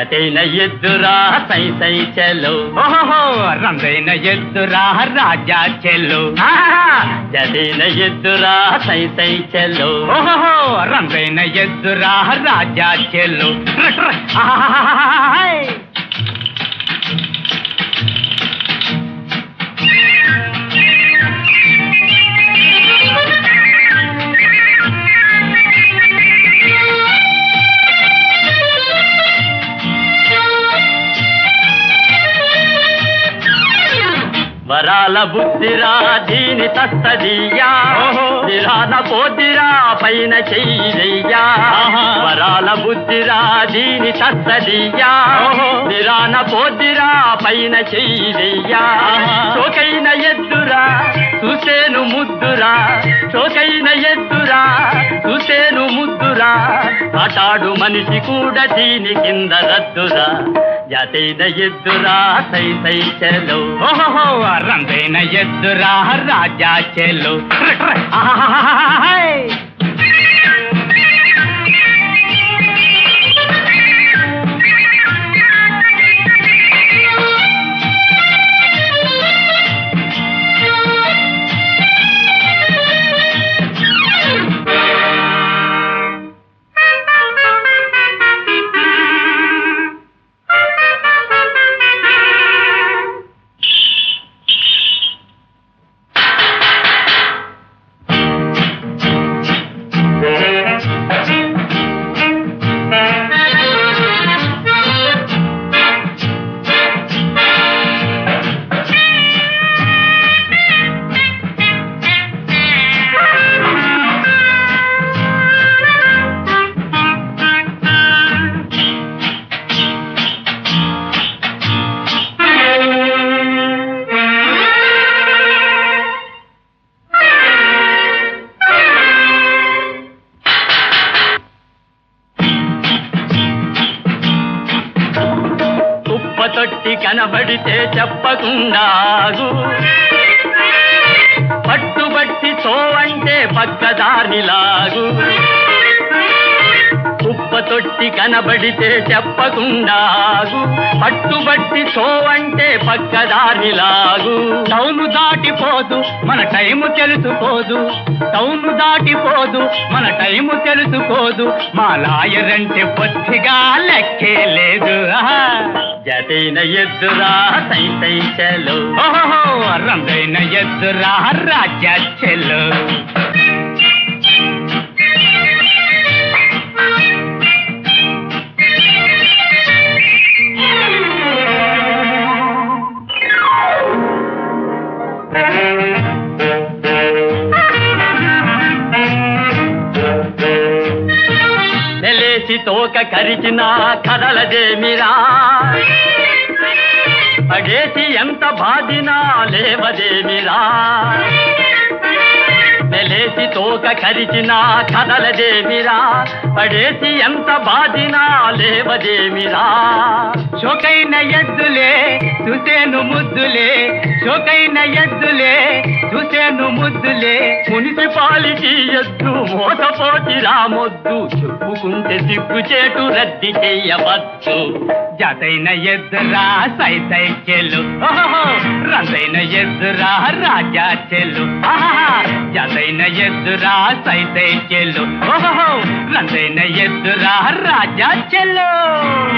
జతైన ఎద్దురా సై సై చెలో ఓహో రందైన ఎద్దురా రాజా చెల్లు జతైన ఎద్దురా సై సై చెలో ఓహో రందైన ఎద్దురా రాజా చెల్లు ట్ర, ట్ర, ఆహాహాహాహాయ్. వరాల బుద్ధిరా దీని తస్తదీయా ఓహో. దిరాన పోద్దిరా పైన చెయ్యయ్యా ఆహా. వరాల బుద్ధిరా దీని తస్తదీయా ఓహో. దిరాన పోద్దిరా పైన చెయ్యయ్యా ఆహా. చోకైన ఎద్దురా చూసేను ముద్దురా చోకైన ఎద్దురా చూసేను ముద్దురా ఆటాడు మనిషి కూడా దీని కింద రద్దురా జాతైన ఎద్దురా సై సై చెలో ఓహో రందైన ఎద్దురా రాజా చెల్లు ట్ర, ట్ర, ఆహాహాహాహాయ్. కుప్ప తొట్టి కనబడితే చెప్పకుండాగు పట్టుబట్టి చోవంటే పక్కదారిలాగు కుప్ప తొట్టి కనబడితే చెప్పకుండాగు పట్టుబట్టి చోవంటే పక్కదారిలాగు టౌను దాటిపోదు మన టైము తెలుసుకోదు టౌను దాటిపోదు మన టైము తెలుసుకోదు మా లాయర్ అంటే బొత్తిగా లెక్కే లేదు ఆహా. జతైన ఎద్దురా సై సై చలో ఓహో రందైన ఎద్దురా రాజా చెల్లు నెలేసి తోక కరిచిన కదలదేమిరా పడేసి ఎంత బాధినా లేవదేమిరా నెలేసి తోక కరిచిన కదలదేమిరా పడేసి ఎంత బాధినా లేవదేమిరా చోకైన ఎద్దులే చూసేను ముద్దులే చోకైన ఎద్దులే చూసేను ముద్దులే మున్సిపాలిటీ ఎద్దు మోసపోతి రామొద్దు చెప్పుకుంటే సిగ్గుచేటు రద్ది చెయ్యవచ్చు జతైన ఎద్దురా సై సై చెల్లు ఓహో రందైన ఎద్దురా రాజా చెల్లు ఆహా జతైన ఎద్దురా సై సై చెల్లు ఓహో రందైన ఎద్దురా రాజా చెల్లు